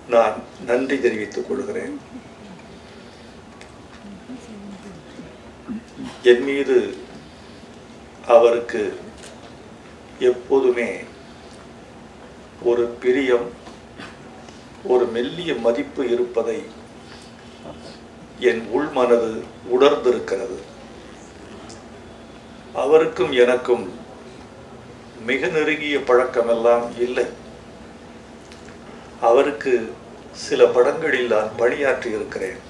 நான் நன்றி தெரிவித்துக் கொள்கிறேன் என் மீது அவருக்கு எப்போதுமே ஒரு பிரியம் ஒரு மெல்லிய மதிப்பு இருப்பதை என் உள்மனது உணர்ந்திருக்கிறது அவருக்கும் எனக்கும் மிக நெருங்கிய பழக்கமெல்லாம் இல்லை அவருக்கு சில படங்களில் நான் பணியாற்றி இருக்கிறேன்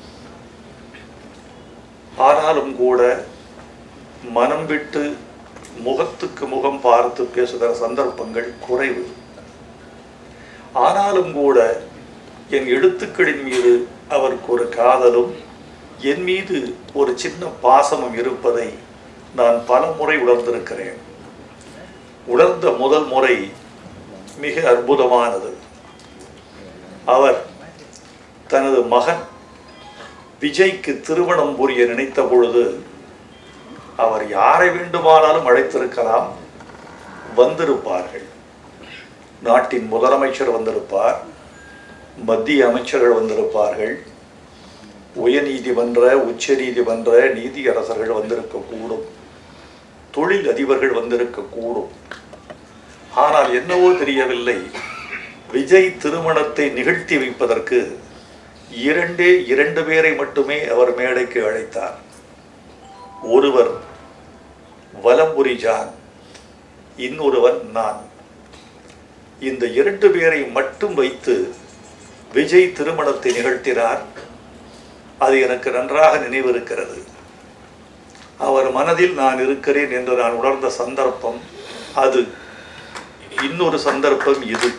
ஆனாலும் கூட மனம் விட்டு முகத்துக்கு முகம் பார்த்து பேசுகிற சந்தர்ப்பங்கள் குறைவு ஆனாலும் கூட என் எழுத்துக்களின் மீது அவருக்கு ஒரு காதலும் என் மீது ஒரு சின்ன பாசமும் இருப்பதை நான் பல முறை உணர்ந்திருக்கிறேன் உணர்ந்த முதல் முறை மிக அற்புதமானது அவர் தனது மகன் விஜய்க்கு திருமணம் புரிய நினைத்த பொழுது அவர் யாரை வேண்டுமானாலும் அழைத்திருக்கலாம் வந்திருப்பார்கள் நாட்டின் முதலமைச்சர் வந்திருப்பார் மத்திய அமைச்சர்கள் வந்திருப்பார்கள் உயர்நீதிமன்ற உச்ச நீதிமன்ற நீதியரசர்கள் வந்திருக்க கூடும் தொழில் அதிபர்கள் வந்திருக்க கூடும் ஆனால் என்னவோ தெரியவில்லை விஜய் திருமணத்தை நிகழ்த்தி வைப்பதற்கு இரண்டே இரண்டு பேரை மட்டுமே அவர் மேடைக்கு அழைத்தார் ஒருவர் வலம்புரி ஜான் இன்னொருவன் நான் இந்த இரண்டு பேரை மட்டும் வைத்து விஜய் திருமணத்தை நிகழ்த்தினார் அது எனக்கு நன்றாக நினைவிருக்கிறது அவர் மனதில் நான் இருக்கிறேன் என்று நான் உணர்ந்த சந்தர்ப்பம் அது இன்னொரு சந்தர்ப்பம் இது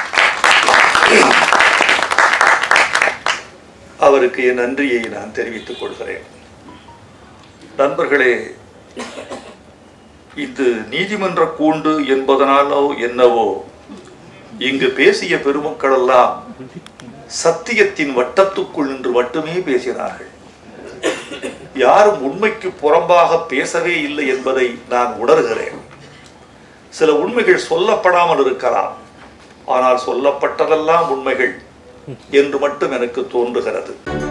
அவருக்கு என் நன்றியை நான் தெரிவித்துக் கொள்கிறேன் நண்பர்களே இது நீதிமன்ற கூண்டு என்பதனாலோ என்னவோ இங்கு பேசிய பெருமக்கள் எல்லாம் சத்தியத்தின் வட்டத்துக்குள் நின்று மட்டுமே பேசினார்கள் யாரும் உண்மைக்கு புறம்பாக பேசவே இல்லை என்பதை நான் உணர்கிறேன் சில உண்மைகள் சொல்லப்படாமல் இருக்கலாம் ஆனால் சொல்லப்பட்டதெல்லாம் உண்மைகள் என்று மட்டும் எனக்கு தோன்றுகிறது